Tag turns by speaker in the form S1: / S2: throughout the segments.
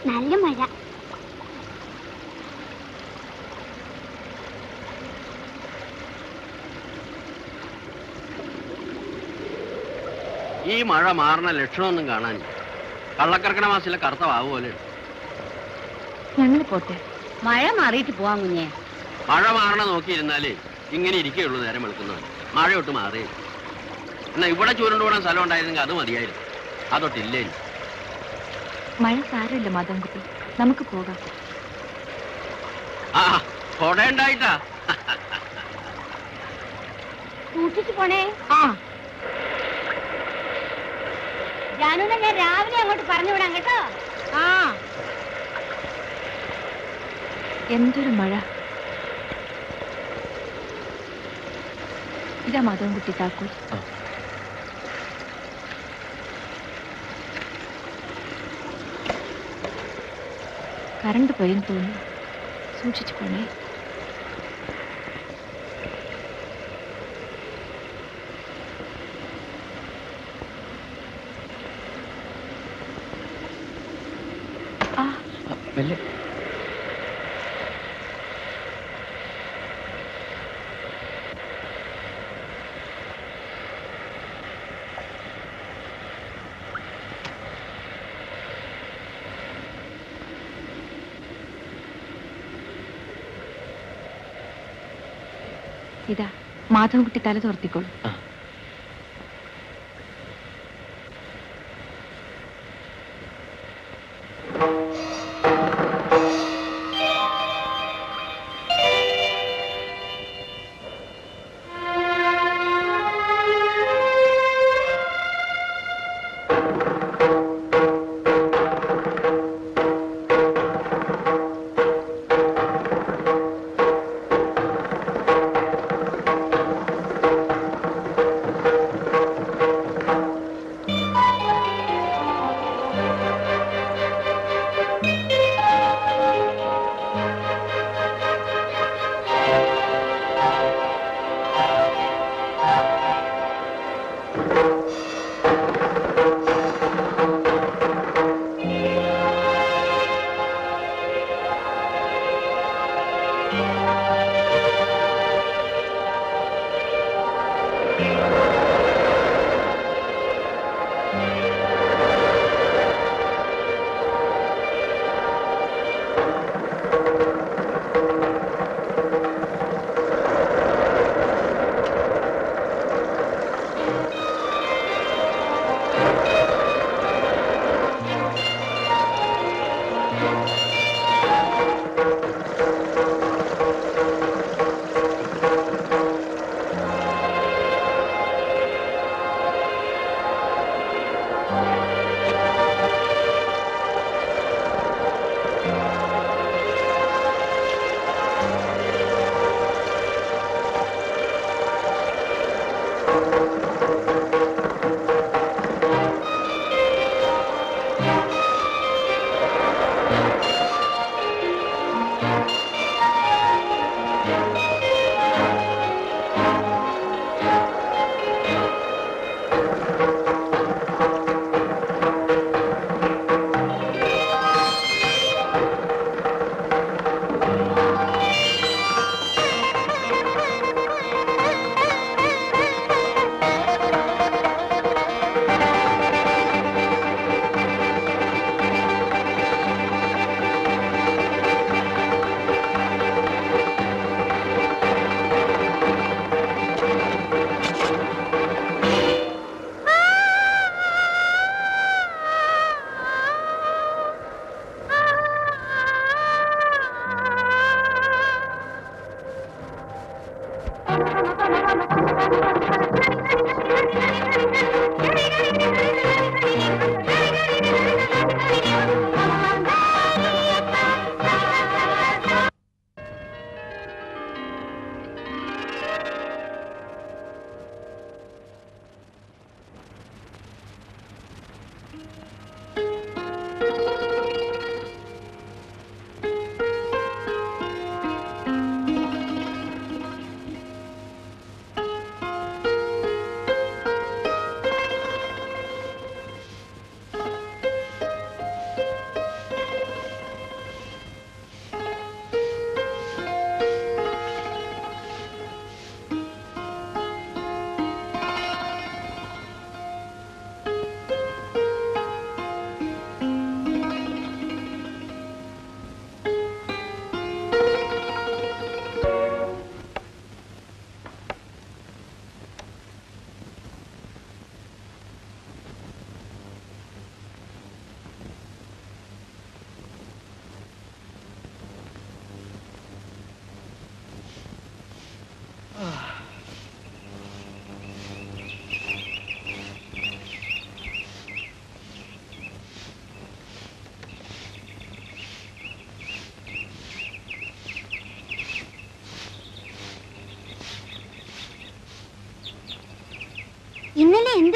S1: നല്ല മഴ
S2: ഈ മഴ മാറുന്ന ലക്ഷണമൊന്നും കാണാൻ കള്ളക്കർക്കട മാസത്തിലെ കറുത്ത വാവ് പോലെ ഉണ്ട്.
S3: ഞങ്ങൾ പോട്ടെ
S4: മഴ മാറിയിട്ട് പോവാം കുഞ്ഞെ
S2: മഴ മാറണ നോക്കിയിരുന്നാലേ ഇങ്ങനെ ഇരിക്കുകയുള്ളൂ നേരം വെളുക്കുന്നത് മഴയൊട്ട് മാറി എന്നാ ഇവിടെ ചൂരുണ്ടുകൂടാൻ സ്ഥലം ഉണ്ടായിരുന്നെങ്കിൽ അത് മതിയായിരുന്നു അതൊട്ടില്ലേ
S3: മഴ സാരമില്ല മാധവൻകുട്ടി നമുക്ക് പോകാം
S2: ആ കൊടയുണ്ടായിട്ടാ
S1: സൂക്ഷിച്ചു പോണേ
S3: ആ
S1: ജാനുവിനെ ഞാൻ രാവിലെ അങ്ങോട്ട് പറഞ്ഞു വിടാം കേട്ടോ
S3: ആ എന്തൊരു മഴ ഇതാ മാധവൻകുട്ടി താക്കോൽ കറണ്ട് പോയെന്ന് തോന്നുന്നു സൂക്ഷിച്ചു പോണേ ആ
S2: മെല്ലെ
S3: ഇതാ മാധവൻകുട്ടി തല തോർത്തിക്കോളൂ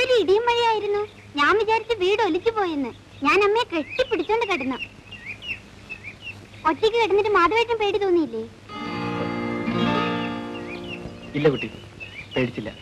S1: എന്തൊരു ഇടിയും മഴയായിരുന്നു ഞാൻ വിചാരിച്ച് വീട് ഒലിച്ചു പോയെന്ന് ഞാൻ അമ്മയെ കെട്ടിപ്പിടിച്ചോണ്ട് കിടന്നു ഒറ്റയ്ക്ക് കിടന്നിട്ട് മാധവേട്ടൻ പേടി തോന്നിയില്ലേ
S5: ഇല്ല കുട്ടി പേടിച്ചില്ല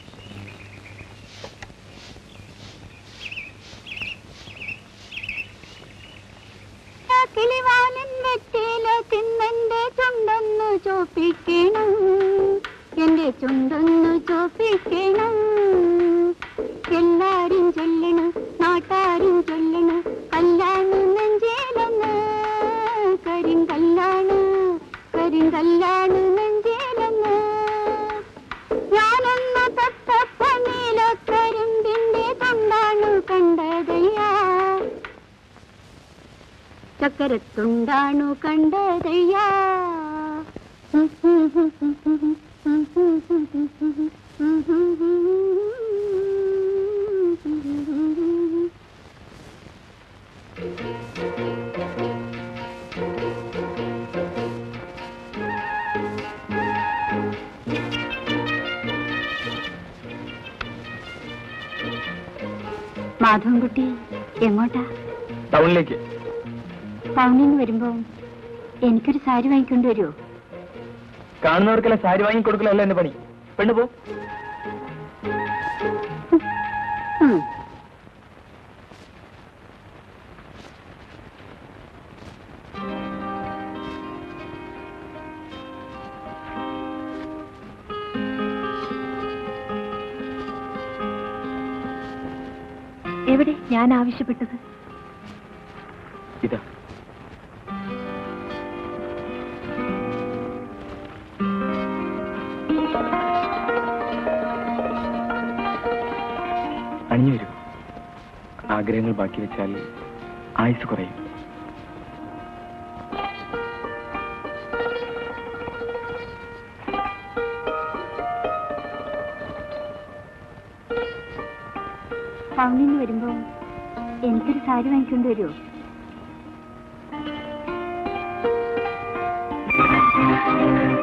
S1: കിളിവാലൻ വെറ്റില തിന്നെന്റെ ചുണ്ടൊന്നു ചോപ്പിക്കണം എന്റെ ചുണ്ടൊന്നു ചോപ്പിക്കണം എല്ലാരും ചൊല്ലണ് നാട്ടാരും ചൊല്ലണ് കല്യാണു നെഞ്ചേലെന്ന് കരിങ്കല്ലാണ് കരിങ്കല്ലാണ് നെഞ്ചേലെന്ന് ഞാനെന്ന തൊട്ടപ്പ നീലക്കരിമ്പിന്റെ തൊണ്ടാണു കണ്ടതയ്യാ ചക്കരത്തുണ്ടാണു കണ്ടതയ്യാ മാധവൻകുട്ടി എങ്ങോട്ടാ
S5: ടൗണിലേക്ക്
S1: ടൗണിൽ നിന്ന് വരുമ്പോ എനിക്കൊരു സാരി വാങ്ങിക്കൊണ്ട് വരുമോ
S5: കാണുന്നവർക്കെല്ലാം സാരി വാങ്ങി കൊടുക്കലല്ല എന്റെ പണി പെണ്ണു പോ
S3: എവിടെ ഞാൻ ആവശ്യപ്പെട്ടത്
S5: ഇതാ അണിഞ്ഞു വരൂ ആഗ്രഹങ്ങൾ ബാക്കി വെച്ചാൽ ആയുസ് കുറയും
S1: ടൗണിൽ നിന്ന് വരുമ്പോ എനിക്കൊരു സാരി വാങ്ങിക്കൊണ്ട് വരുമോ
S5: ആ